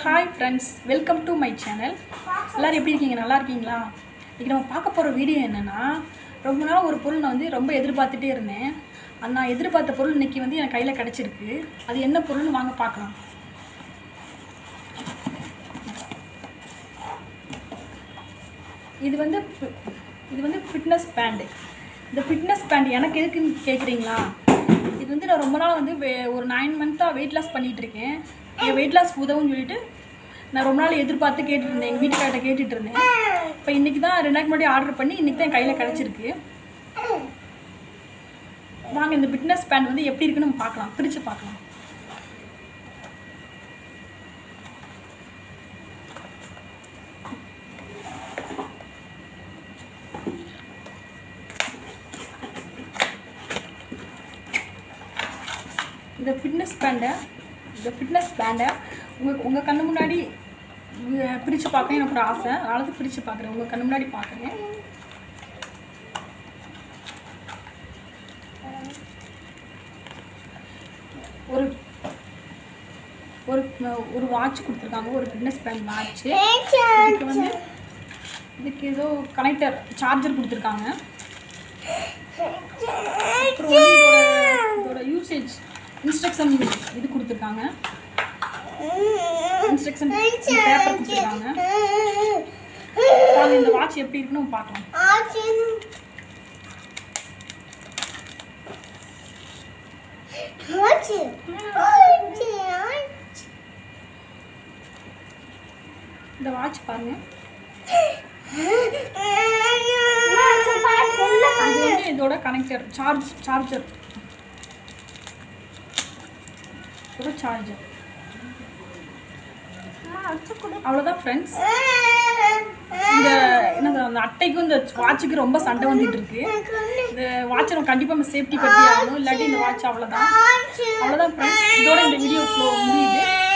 hi friends welcome to my channel எல்லோரும் எப்படி இருக்கீங்க நல்லா இருக்கீங்களா இன்றைக்கி நம்ம பார்க்க போகிற வீடியோ என்னென்னா ரொம்ப நாள் ஒரு பொருள் நான் வந்து ரொம்ப எதிர்பார்த்துட்டே இருந்தேன் அது நான் எதிர்பார்த்த பொருள் இன்றைக்கி வந்து என் கையில் கிடச்சிருக்கு அது என்ன பொருள்னு வாங்க பார்க்கலாம் இது வந்து fi- இது வந்து ஃபிட்னஸ் பேண்டு இந்த ஃபிட்னஸ் பேண்ட் எனக்கு எதுக்குன்னு கேட்குறீங்களா இது வந்து நான் ரொம்ப நாள் வந்து வே- ஒரு நைன் மந்த்தாக வெயிட் லாஸ் பண்ணிகிட்டு இருக்கேன் என் வெயிட் லாஸ் உதவும்னு சொல்லிட்டு நான் ரொம்ப நாள் எதிர்பார்த்து கேட்டுட்டு இருந்தேன் எங்கள் வீட்டுக்கார்ட்ட கேட்டுட்டு இருந்தேன் இப்போ இன்றைக்கி தான் ரெண்டு நாளைக்கு முன்னாடி ஆர்டர் பண்ணி இன்றைக்கி தான் என் கையில் கிடச்சிருக்கு வாங்க இந்த ஃபிட்னஸ் பேண்ட் வந்து எப்படி இருக்குன்னு நம்ம பார்க்கலாம் பிரித்து பார்க்கலாம் இந்த ஃபிட்னஸ் பேண்டை இந்த ஃபிட்னஸ் பேண்டை உங்கள் உங்கள் கண்ணு முன்னாடி பிரித்து பார்க்க எனக்கு ஒரு ஆசை அதனால தான் பிரித்து பார்க்குறேன் உங்கள் கண்ணு முன்னாடி பார்க்குறேன் ஒரு ஒரு ஒரு வாட்ச் கொடுத்துருக்காங்க ஒரு ஃபிட்னஸ் பேண்ட் வாட்ச் இதுக்கு வந்து இதுக்கு ஏதோ கனெக்டர் சார்ஜர் கொடுத்துருக்காங்க அப்புறம் வந்து இதோட இதோட யூசேஜ் இன்ஸ்ட்ரக்ஷன் இது கொடுத்துருக்காங்க இன்ஸ்ட்ரக்ஷன் பேப்பர் கொடுத்துருக்காங்க வாங்க இந்த வாட்ச் எப்படி இருக்குன்னு நம்ம பார்க்கலாம் இந்த வாட்ச் பாருங்க இது வந்து இதோட கனெக்டர் சார்ஜ் சார்ஜர் இதோட சார்ஜர் அவ்வளோதான் ஃப்ரெண்ட்ஸ் இந்த என்னது அந்த அட்டைக்கும் இந்த வாட்சுக்கு ரொம்ப சண்டை வந்துட்டு இருக்கு இந்த வாட்சை நம்ம கண்டிப்பாக நம்ம சேஃப்டி பற்றி ஆகணும் இல்லாட்டி இந்த வாட்ச் அவ்வளோதான் அவ்வளோதான் ஃப்ரெண்ட்ஸ் இதோட இந்த வீடியோ முடியுது